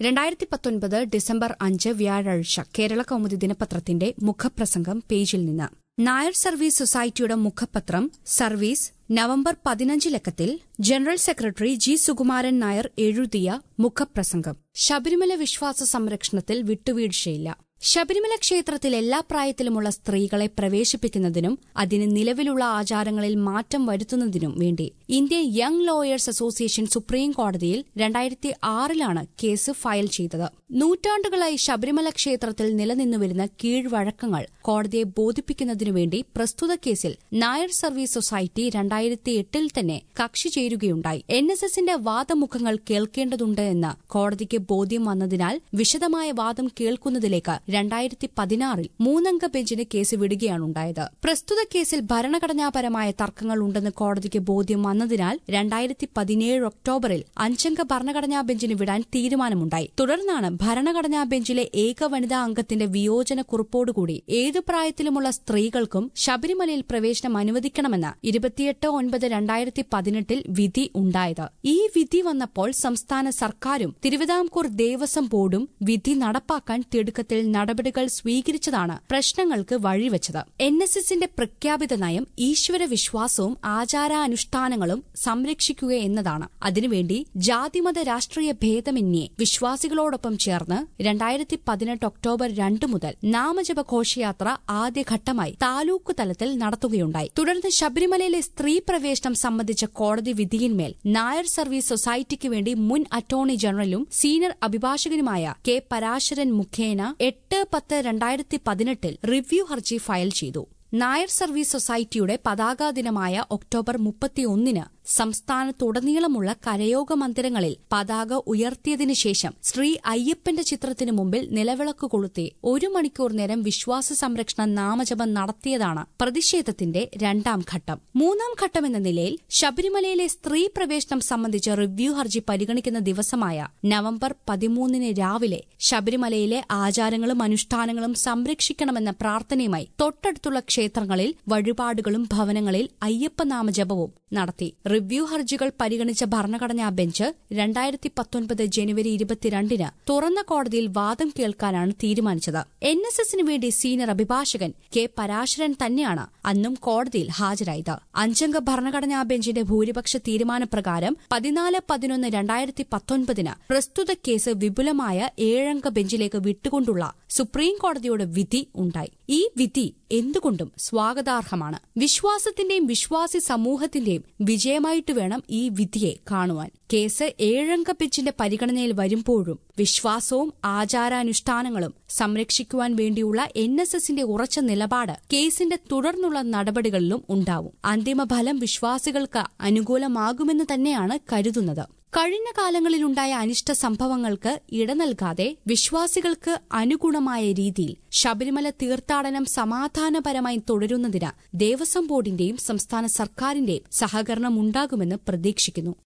രണ്ടായിരത്തി പത്തൊൻപത് ഡിസംബർ അഞ്ച് വ്യാഴാഴ്ച കേരള കൗമുദി ദിനപത്രത്തിന്റെ മുഖപ്രസംഗം പേജിൽ നിന്ന് നായർ സർവീസ് സൊസൈറ്റിയുടെ മുഖപത്രം സർവീസ് നവംബർ പതിനഞ്ച് ലക്കത്തിൽ general secretary G Sukumaran Nair എഴുതിയ മുഖപ്രസംഗം ശബരിമല വിശ്വാസ സംരക്ഷണത്തിൽ വിട്ടുവീഴ്ചയില്ല ശബരിമല ക്ഷേത്രത്തിൽ എല്ലാ പ്രായത്തിലുമുള്ള സ്ത്രീകളെ പ്രവേശിപ്പിക്കുന്നതിനും അതിന് നിലവിലുള്ള ആചാരങ്ങളിൽ മാറ്റം വരുത്തുന്നതിനും വേണ്ടി Indian young lawyers association supreme കോടതിയിൽ രണ്ടായിരത്തി ആറിലാണ് കേസ് ഫയൽ ചെയ്തത് നൂറ്റാണ്ടുകളായി ശബരിമല ക്ഷേത്രത്തിൽ നിലനിന്നുവരുന്ന കീഴ്വഴക്കങ്ങൾ കോടതിയെ ബോധിപ്പിക്കുന്നതിനു വേണ്ടി പ്രസ്തുത കേസിൽ നായർ സർവീസ് സൊസൈറ്റി രണ്ടായിരത്തി എട്ടിൽ തന്നെ കക്ഷി ചേരുകയുണ്ടായി എൻ എസ് എസിന്റെ വാദമുഖങ്ങൾ കേൾക്കേണ്ടതുണ്ട് എന്ന് കോടതിക്ക് ബോധ്യം വന്നതിനാൽ വിശദമായ വാദം കേൾക്കുന്നതിലേക്ക് രണ്ടായിരത്തി പതിനാറിൽ മൂന്നംഗ ബെഞ്ചിന് കേസ് വിടുകയാണുണ്ടായത് പ്രസ്തുത കേസിൽ ഭരണഘടനാപരമായ തർക്കങ്ങൾ ഉണ്ടെന്ന് കോടതിക്ക് ബോധ്യം വന്നതിനാൽ രണ്ടായിരത്തി പതിനേഴ് ഒക്ടോബറിൽ അഞ്ചംഗ ഭരണഘടനാ ബെഞ്ചിന് വിടാൻ തീരുമാനമുണ്ടായി തുടർന്നാണ് ഭരണഘടനാ ബെഞ്ചിലെ ഏക വനിതാ അംഗത്തിന്റെ വിയോജന കുറിപ്പോടുകൂടി ഏതു പ്രായത്തിലുമുള്ള സ്ത്രീകൾക്കും ശബരിമലയിൽ പ്രവേശനം അനുവദിക്കണമെന്ന് ഇരുപത്തിയെട്ട് ഒൻപത് രണ്ടായിരത്തി പതിനെട്ടിൽ വിധി ഉണ്ടായത് ഈ വിധി വന്നപ്പോൾ സംസ്ഥാന സർക്കാരും തിരുവിതാംകൂർ ദേവസ്വം ബോർഡും വിധി നടപ്പാക്കാൻ തിടുക്കത്തിൽ നടപടികൾ സ്വീകരിച്ചതാണ് പ്രശ്നങ്ങൾക്ക് വഴിവെച്ചത് എൻ എസ് എസിന്റെ പ്രഖ്യാപിത നയം ഈശ്വര വിശ്വാസവും ആചാരാനുഷ്ഠാനങ്ങളും സംരക്ഷിക്കുക എന്നതാണ് അതിനുവേണ്ടി ജാതിമത രാഷ്ട്രീയ ഭേദമന്യേ വിശ്വാസികളോടൊപ്പം ചേർന്ന് രണ്ടായിരത്തി പതിനെട്ട് ഒക്ടോബർ രണ്ട് മുതൽ നാമജപ ഘോഷയാത്ര ആദ്യഘട്ടമായി താലൂക്ക് തലത്തിൽ നടത്തുകയുണ്ടായി തുടർന്ന് ശബരിമലയിലെ സ്ത്രീ പ്രവേശനം സംബന്ധിച്ച കോടതി വിധിയിന്മേൽ നായർ സർവീസ് സൊസൈറ്റിക്ക് വേണ്ടി മുൻ അറ്റോർണി ജനറലും സീനിയർ അഭിഭാഷകനുമായ കെ പരാശരൻ മുഖേന എട്ട് പത്ത് രണ്ടായിരത്തി പതിനെട്ടിൽ റിവ്യൂ ഹർജി ഫയൽ ചെയ്തു നായർ സർവീസ് സൊസൈറ്റിയുടെ പതാകാ ദിനമായ ഒക്ടോബർ മുപ്പത്തിയൊന്നിന് സംസ്ഥാനത്തുടനീളമുള്ള കരയോഗ മന്ദിരങ്ങളിൽ പതാക ഉയർത്തിയതിനു ശേഷം ശ്രീ അയ്യപ്പന്റെ ചിത്രത്തിനു മുമ്പിൽ നിലവിളക്ക് കൊളുത്തി ഒരു മണിക്കൂർ നേരം വിശ്വാസ സംരക്ഷണ നാമജപം നടത്തിയതാണ് പ്രതിഷേധത്തിന്റെ രണ്ടാം ഘട്ടം മൂന്നാം ഘട്ടം എന്ന നിലയിൽ ശബരിമലയിലെ സ്ത്രീ പ്രവേശനം സംബന്ധിച്ച റിവ്യൂ ഹർജി പരിഗണിക്കുന്ന ദിവസമായ നവംബർ പതിമൂന്നിന് രാവിലെ ശബരിമലയിലെ ആചാരങ്ങളും അനുഷ്ഠാനങ്ങളും സംരക്ഷിക്കണമെന്ന പ്രാർത്ഥനയുമായി തൊട്ടടുത്തുള്ള ക്ഷേത്രങ്ങളിൽ വഴിപാടുകളും ഭവനങ്ങളിൽ അയ്യപ്പനാമജപവും നടത്തി റിവ്യൂ ഹർജികൾ പരിഗണിച്ച ഭരണഘടനാ ബെഞ്ച് രണ്ടായിരത്തി പത്തൊൻപത് ജനുവരി ഇരുപത്തിരണ്ടിന് തുറന്ന കോടതിയിൽ വാദം കേൾക്കാനാണ് തീരുമാനിച്ചത് എൻ എസ് എസിന് വേണ്ടി സീനിയർ അഭിഭാഷകൻ കെ പരാശരൻ തന്നെയാണ് അന്നും കോടതിയിൽ ഹാജരായത് അഞ്ചംഗ ഭരണഘടനാ ബെഞ്ചിന്റെ ഭൂരിപക്ഷ തീരുമാനപ്രകാരം പതിനാല് പതിനൊന്ന് രണ്ടായിരത്തി പത്തൊൻപതിന് പ്രസ്തുത കേസ് വിപുലമായ ഏഴംഗ ബെഞ്ചിലേക്ക് വിട്ടുകൊണ്ടുള്ള സുപ്രീം കോടതിയുടെ വിധി ഉണ്ടായി ഈ വിധി എന്തുകൊണ്ടും സ്വാഗതാർഹമാണ് വിശ്വാസത്തിന്റെയും വിശ്വാസി സമൂഹത്തിന്റെയും വിജയമായിട്ട് വേണം ഈ വിധിയെ കാണുവാൻ കേസ് ഏഴംഗ ബെഞ്ചിന്റെ പരിഗണനയിൽ വരുമ്പോഴും വിശ്വാസവും ആചാരാനുഷ്ഠാനങ്ങളും സംരക്ഷിക്കുവാൻ വേണ്ടിയുള്ള എൻ എസ് എസിന്റെ ഉറച്ച നിലപാട് കേസിന്റെ തുടർന്നുള്ള നടപടികളിലും ഉണ്ടാവും അന്തിമഫലം വിശ്വാസികൾക്ക് അനുകൂലമാകുമെന്ന് തന്നെയാണ് കരുതുന്നത് കഴിഞ്ഞ കാലങ്ങളിലുണ്ടായ അനിഷ്ട സംഭവങ്ങൾക്ക് ഇടനൽകാതെ വിശ്വാസികൾക്ക് അനുഗുണമായ രീതിയിൽ ശബരിമല തീർത്ഥാടനം സമാധാനപരമായി തുടരുന്നതിന് ദേവസ്വം ബോർഡിന്റെയും സംസ്ഥാന സർക്കാരിന്റെയും സഹകരണം ഉണ്ടാകുമെന്ന് പ്രതീക്ഷിക്കുന്നു